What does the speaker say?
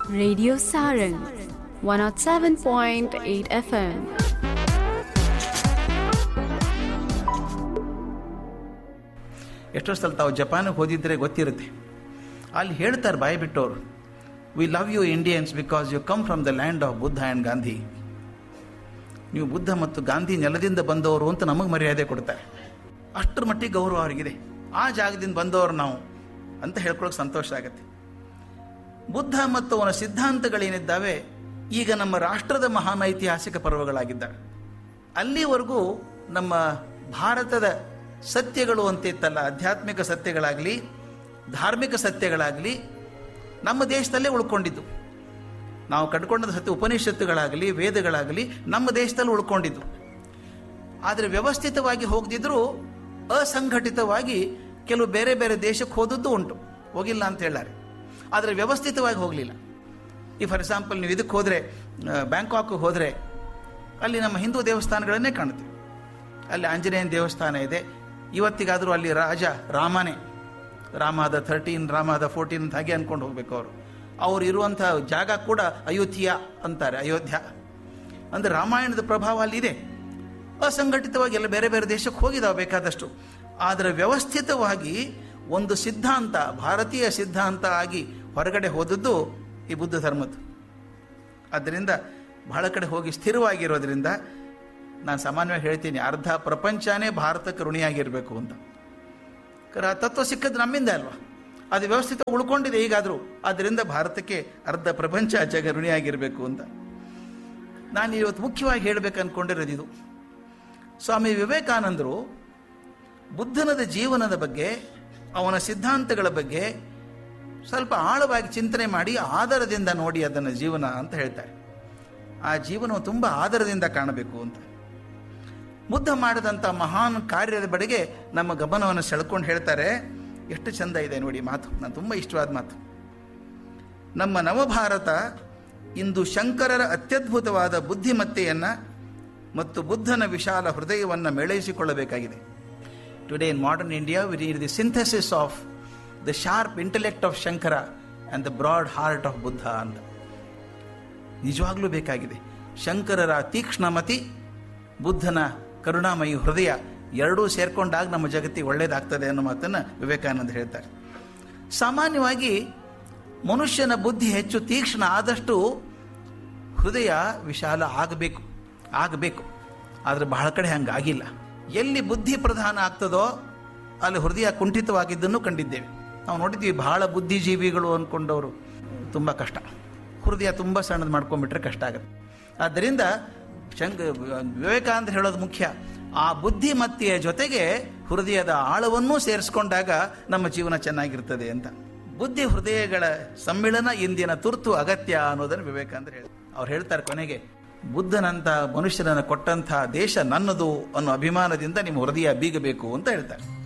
Radio Sarang 107.8 FM. ಎಷ್ಟೋ ಸಲ ತಾವು ಜಪಾನಿಗೆ ಹೋದಿದ್ರೆ ಗೊತ್ತಿರುತ್ತೆ ಅಲ್ಲಿ ಹೇಳ್ತಾರೆ ಬಾಯಿ ಬಿಟ್ಟವರು we love you Indians because you come from the land of Buddha and Gandhi ನೀವು ಬುದ್ಧ ಮತ್ತು ಗಾಂಧಿ ನೆಲದಿಂದ ಬಂದವರು ಅಂತ ನಮಗೆ ಮರ್ಯಾದೆ ಕೊಡ್ತಾರೆ ಅಷ್ಟರ ಮಟ್ಟಿಗೆ ಗೌರವ ಅವರಿಗಿದೆ ಆ ಜಾಗದಿಂದ ಬಂದವರು ನಾವು ಅಂತ ಹೇಳ್ಕೊಳಕ್ಕೆ ಸಂತೋಷ ಆಗುತ್ತೆ ಬುದ್ಧ ಮತ್ತು ಅವನ ಸಿದ್ಧಾಂತಗಳೇನಿದ್ದಾವೆ ಈಗ ನಮ್ಮ ರಾಷ್ಟ್ರದ ಮಹಾನ್ ಐತಿಹಾಸಿಕ ಪರ್ವಗಳಾಗಿದ್ದಾವೆ ಅಲ್ಲಿವರೆಗೂ ನಮ್ಮ ಭಾರತದ ಸತ್ಯಗಳು ಅಂತ ಇತ್ತಲ್ಲ ಆಧ್ಯಾತ್ಮಿಕ ಸತ್ಯಗಳಾಗಲಿ ಧಾರ್ಮಿಕ ಸತ್ಯಗಳಾಗಲಿ ನಮ್ಮ ದೇಶದಲ್ಲೇ ಉಳ್ಕೊಂಡಿದ್ದು ನಾವು ಕಟ್ಕೊಂಡದ ಸತ್ಯ ಉಪನಿಷತ್ತುಗಳಾಗಲಿ ವೇದಗಳಾಗಲಿ ನಮ್ಮ ದೇಶದಲ್ಲಿ ಉಳ್ಕೊಂಡಿದ್ದು ಆದರೆ ವ್ಯವಸ್ಥಿತವಾಗಿ ಹೋಗದಿದ್ರೂ ಅಸಂಘಟಿತವಾಗಿ ಕೆಲವು ಬೇರೆ ಬೇರೆ ದೇಶಕ್ಕೆ ಹೋದದ್ದು ಉಂಟು ಹೋಗಿಲ್ಲ ಅಂತ ಹೇಳಾರೆ ಆದರೆ ವ್ಯವಸ್ಥಿತವಾಗಿ ಹೋಗಲಿಲ್ಲ ಈ ಫಾರ್ ಎಕ್ಸಾಂಪಲ್ ನೀವು ಇದಕ್ಕೆ ಹೋದರೆ ಬ್ಯಾಂಕಾಕ್ ಹೋದರೆ ಅಲ್ಲಿ ನಮ್ಮ ಹಿಂದೂ ದೇವಸ್ಥಾನಗಳನ್ನೇ ಕಾಣುತ್ತೆ ಅಲ್ಲಿ ಆಂಜನೇಯನ ದೇವಸ್ಥಾನ ಇದೆ ಇವತ್ತಿಗಾದರೂ ಅಲ್ಲಿ ರಾಜ ರಾಮನೇ ರಾಮದ ಥರ್ಟೀನ್ ರಾಮದ ಫೋರ್ಟೀನ್ ಅಂತ ಹಾಗೆ ಅಂದ್ಕೊಂಡು ಹೋಗ್ಬೇಕು ಅವರು ಅವ್ರು ಇರುವಂಥ ಜಾಗ ಕೂಡ ಅಯೋಧ್ಯ ಅಂತಾರೆ ಅಯೋಧ್ಯ ಅಂದರೆ ರಾಮಾಯಣದ ಪ್ರಭಾವ ಅಲ್ಲಿದೆ ಅಸಂಘಟಿತವಾಗಿ ಎಲ್ಲ ಬೇರೆ ಬೇರೆ ದೇಶಕ್ಕೆ ಹೋಗಿದಾವೆ ಬೇಕಾದಷ್ಟು ಆದರೆ ವ್ಯವಸ್ಥಿತವಾಗಿ ಒಂದು ಸಿದ್ಧಾಂತ ಭಾರತೀಯ ಸಿದ್ಧಾಂತ ಆಗಿ ಹೊರಗಡೆ ಹೋದದ್ದು ಈ ಬುದ್ಧ ಧರ್ಮದ್ದು ಆದ್ದರಿಂದ ಬಹಳ ಕಡೆ ಹೋಗಿ ಸ್ಥಿರವಾಗಿರೋದ್ರಿಂದ ನಾನು ಸಾಮಾನ್ಯವಾಗಿ ಹೇಳ್ತೀನಿ ಅರ್ಧ ಪ್ರಪಂಚನೇ ಭಾರತಕ್ಕೆ ಋಣಿಯಾಗಿರಬೇಕು ಅಂತ ಕರ ತತ್ವ ಸಿಕ್ಕದ್ದು ನಮ್ಮಿಂದ ಅಲ್ವಾ ಅದು ವ್ಯವಸ್ಥಿತ ಉಳ್ಕೊಂಡಿದೆ ಈಗಾದರೂ ಆದ್ದರಿಂದ ಭಾರತಕ್ಕೆ ಅರ್ಧ ಪ್ರಪಂಚ ಜಗ ಋಣಿಯಾಗಿರಬೇಕು ಅಂತ ನಾನು ಇವತ್ತು ಮುಖ್ಯವಾಗಿ ಹೇಳಬೇಕು ಅಂದ್ಕೊಂಡಿರೋದು ಇದು ಸ್ವಾಮಿ ವಿವೇಕಾನಂದರು ಬುದ್ಧನದ ಜೀವನದ ಬಗ್ಗೆ ಅವನ ಸಿದ್ಧಾಂತಗಳ ಬಗ್ಗೆ ಸ್ವಲ್ಪ ಆಳವಾಗಿ ಚಿಂತನೆ ಮಾಡಿ ಆಧಾರದಿಂದ ನೋಡಿ ಅದನ್ನು ಜೀವನ ಅಂತ ಹೇಳ್ತಾರೆ ಆ ಜೀವನವು ತುಂಬ ಆಧಾರದಿಂದ ಕಾಣಬೇಕು ಅಂತ ಬುದ್ಧ ಮಾಡಿದಂಥ ಮಹಾನ್ ಕಾರ್ಯದ ಬಡೆಗೆ ನಮ್ಮ ಗಮನವನ್ನು ಸೆಳ್ಕೊಂಡು ಹೇಳ್ತಾರೆ ಎಷ್ಟು ಚಂದ ಇದೆ ನೋಡಿ ಮಾತು ನಾನು ತುಂಬ ಇಷ್ಟವಾದ ಮಾತು ನಮ್ಮ ನವಭಾರತ ಇಂದು ಶಂಕರರ ಅತ್ಯದ್ಭುತವಾದ ಬುದ್ಧಿಮತ್ತೆಯನ್ನು ಮತ್ತು ಬುದ್ಧನ ವಿಶಾಲ ಹೃದಯವನ್ನು ಮೇಳೈಸಿಕೊಳ್ಳಬೇಕಾಗಿದೆ today in modern India we need the synthesis of the sharp intellect of Shankara and the broad heart of Buddha ಅಂತ ನಿಜವಾಗ್ಲೂ ಬೇಕಾಗಿದೆ ಶಂಕರರ ತೀಕ್ಷ್ಣಮತಿ ಬುದ್ಧನ ಕರುಣಾಮಯಿ ಹೃದಯ ಎರಡೂ ಸೇರ್ಕೊಂಡಾಗ ನಮ್ಮ ಜಗತ್ತಿಗೆ ಒಳ್ಳೆಯದಾಗ್ತದೆ ಅನ್ನೋ ಮಾತನ್ನು ವಿವೇಕಾನಂದ ಹೇಳ್ತಾರೆ ಸಾಮಾನ್ಯವಾಗಿ ಮನುಷ್ಯನ ಬುದ್ಧಿ ಹೆಚ್ಚು ತೀಕ್ಷ್ಣ ಆದಷ್ಟು ಹೃದಯ ವಿಶಾಲ ಆಗಬೇಕು ಆಗಬೇಕು ಆದರೆ ಬಹಳ ಕಡೆ ಹಂಗಾಗಿಲ್ಲ ಎಲ್ಲಿ ಬುದ್ಧಿ ಪ್ರಧಾನ ಆಗ್ತದೋ ಅಲ್ಲಿ ಹೃದಯ ಕುಂಠಿತವಾಗಿದ್ದನ್ನು ಕಂಡಿದ್ದೇವೆ ನಾವು ನೋಡಿದ್ದೀವಿ ಬಹಳ ಬುದ್ಧಿಜೀವಿಗಳು ಅಂದ್ಕೊಂಡವರು ತುಂಬ ಕಷ್ಟ ಹೃದಯ ತುಂಬ ಸಣ್ಣದು ಮಾಡ್ಕೊಂಡ್ಬಿಟ್ರೆ ಕಷ್ಟ ಆಗುತ್ತೆ ಆದ್ದರಿಂದ ಶಂಕ ವಿವೇಕಾನಂದ ಹೇಳೋದು ಮುಖ್ಯ ಆ ಬುದ್ಧಿಮತ್ತೆಯ ಜೊತೆಗೆ ಹೃದಯದ ಆಳವನ್ನೂ ಸೇರಿಸ್ಕೊಂಡಾಗ ನಮ್ಮ ಜೀವನ ಚೆನ್ನಾಗಿರ್ತದೆ ಅಂತ ಬುದ್ಧಿ ಹೃದಯಗಳ ಸಮ್ಮಿಳನ ಇಂದಿನ ತುರ್ತು ಅಗತ್ಯ ಅನ್ನೋದನ್ನು ವಿವೇಕಾನಂದ ಹೇಳಿ ಅವ್ರು ಹೇಳ್ತಾರೆ ಕೊನೆಗೆ ಬುದ್ಧನಂತ ಮನುಷ್ಯನನ್ನು ಕೊಟ್ಟಂಥ ದೇಶ ನನ್ನದು ಅನ್ನೋ ಅಭಿಮಾನದಿಂದ ನಿಮ್ಮ ಹೃದಯ ಬೀಗಬೇಕು ಅಂತ ಹೇಳ್ತಾರೆ